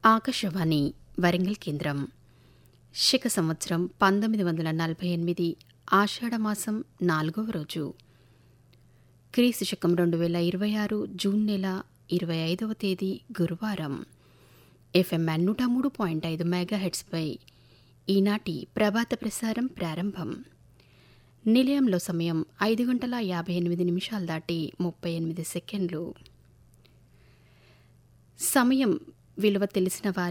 ఆకాశవాణి వరంగల్ కేంద్రం శక సంవత్సరం పంతొమ్మిది వందల నలభై ఎనిమిది ఆషాఢమాసం నాలుగవ రోజు క్రీస్తు శకం రెండు వేల ఇరవై ఆరు జూన్ నెల ఇరవై ఐదవ తేదీ గురువారం ఎఫ్ఎంఎన్ నూట మూడు పాయింట్ ఐదు మెగాహెట్స్పై ఈనాటి ప్రభాత ప్రసారం ప్రారంభం నిలయంలో సమయం ఐదు గంటల యాభై ఎనిమిది నిమిషాలు దాటి ముప్పై ఎనిమిది సెకండ్లు సమయం విలువ తెలిసిన వారి